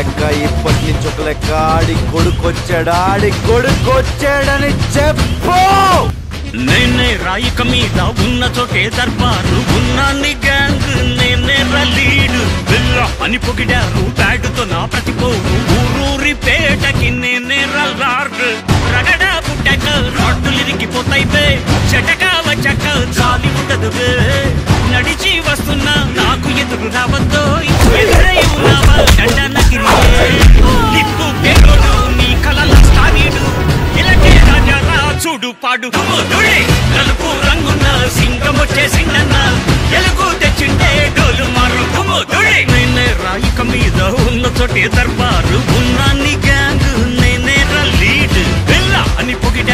లెక్క ఇప్పటి నుంచి ఒక లెక్క ఆడి కొడుకొచ్చాడు ఆడి కొడుకొచ్చాడని చెప్పు నేనే రాయిక మీద ఉన్న చోటే దర్బారు ఉన్నాన్ని గ్యాంగ్ నేనే లీడు బిల్ల అని పొగిడారు బ్యాడుతో నా ప్రతిపోరు ఊరూరి పేటకి నేనే రల్లారు రగడ పుట్టక రాడ్డులు ఇరిగిపోతాయి బే చెటక వచ్చాక చాలి ఉండదు బే నడిచి వస్తున్నా నాకు ఎదురు రావద్దో ఎదురై ఉన్నావా గండనగిరియే దిక్కు పేరోడు నీ కలల స్థానీడు ఇలాగే రాజా రా చూడు పాడు కుముదుడే నలుపు రంగున్న సింగం వచ్చేసిందన్న ఎలుగు తెచ్చిండే డోలు మారు కుముదుడే నేనే రాయిక మీద ఉన్న చోటే దర్బారు ఉన్నాన్ని గ్యాంగ్ నేనే రా లీడ్ బిల్ల అని పొగిడ